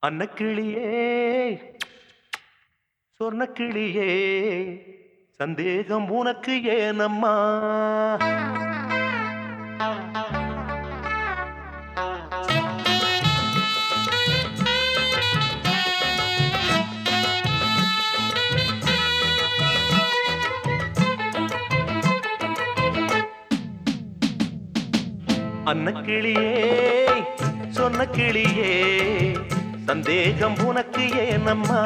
அன்னக்கிளியே சொர்ணக்கிளியே சந்தேகம் உனக்கு ஏனம்மா அன்னக்கிளியே சொன்ன கிளியே சந்தேகம் உனக்கு ஏனம்மா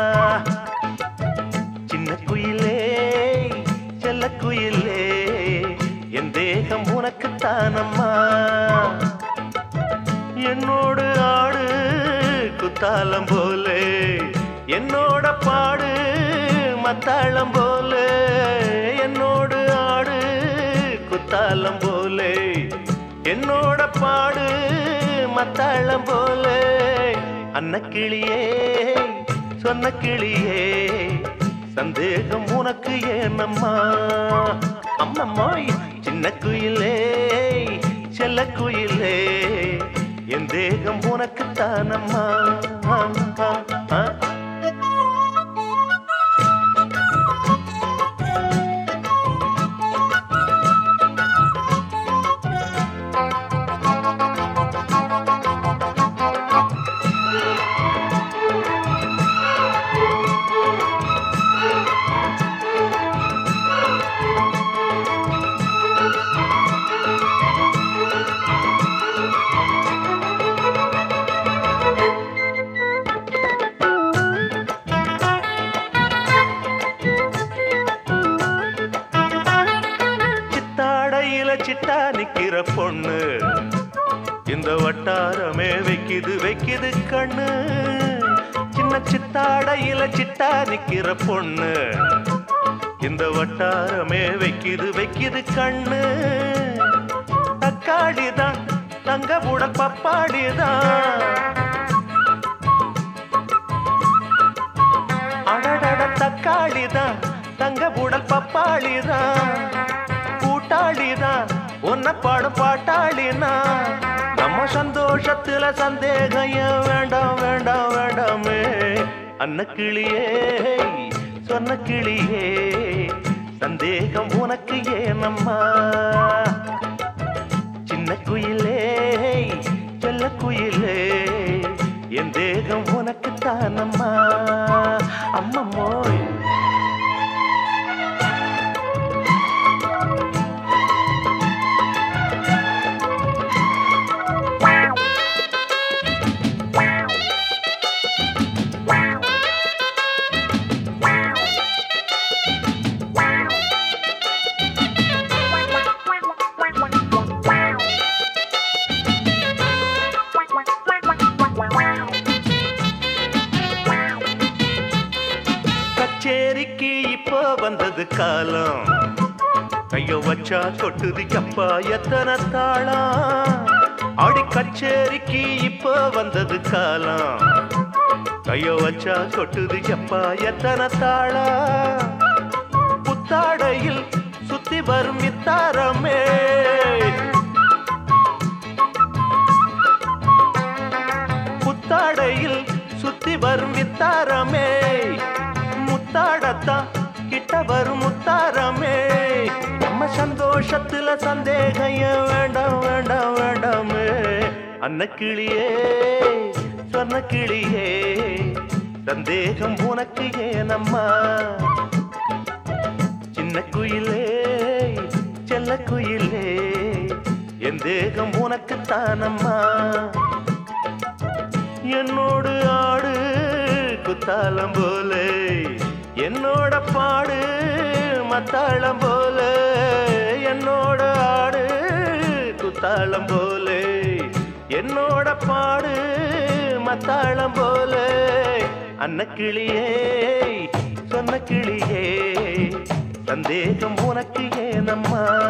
சின்ன குயிலே செல்ல குயிலே என் தேகம் உனக்கு தானம்மா என்னோடு ஆடு குத்தாலம் போலே என்னோட பாடு மத்தாளம் போலே என்னோடு ஆடு குத்தாலம் போலே என்னோட பாடு மத்தாளம் போலே அன்னக்கிளியே சொன்ன கிளியே சந்தேகம் உனக்கு ஏனம்மா அம்மம்மாய் சின்ன குயிலே செல்ல குயிலே என் தேகம் உனக்கு தானம்மா ஆ சித்தாடையில சிட்டா நிக்கிற பொண்ணு இந்த வட்டாரமே வைக்குது வைக்குது கண்ணு சின்ன சித்தாடையில சிட்டா நிக்கிற பொண்ணு இந்த வட்டாரமே வைக்குது வைக்குது கண்ணு தக்காளிதான் தங்க புட பப்பாளிதான் அடடட தக்காளிதான் தங்க புடல் பப்பாளிதான் கூட்டாளிதான் உன்ன பாடும் பாட்டாளினா நம்ம சந்தோஷத்துல சந்தேகம் ஏன் வேண்டாம் வேண்டாம் வேண்டாமே அன்ன கிளியே சொன்ன கிளியே சந்தேகம் உனக்கு ஏனம்மா சின்ன குயிலே செல்ல குயிலே என் தேகம் உனக்கு தானம்மா அம்மம்மோய் கச்சேரிக்கு இப்போ வந்தது காலம் கைய வச்சா கொட்டுது கப்பா எத்தனை தாளம் ஆடி கச்சேரிக்கு இப்போ வந்தது காலம் கைய வச்சா கொட்டுது கப்பா எத்தனை தாளம் புத்தாடையில் சுத்தி வரும் இத்தாரமே புத்தாடையில் சுத்தி வரும் வித்தாரமே முத்தாடத்தான் கிட்ட வரும் முத்தாரமே நம்ம சந்தோஷத்துல சந்தேகம் ஏன் வேண்டாம் வேண்டாம் வேண்டாமே அன்ன கிளியே சொன்ன கிளியே சந்தேகம் உனக்கு ஏனம்மா சின்ன குயிலே செல்ல குயிலே என் தேகம் உனக்கு தானம்மா என்னோடு ஆடு குத்தாலம் போல என்னோட பாடு மத்தாளம் போல என்னோட ஆடு குத்தாளம் போல என்னோட பாடு மத்தாளம் போல அன்ன கிளியே சொன்ன கிளியே சந்தேகம் உனக்கு ஏனம்மா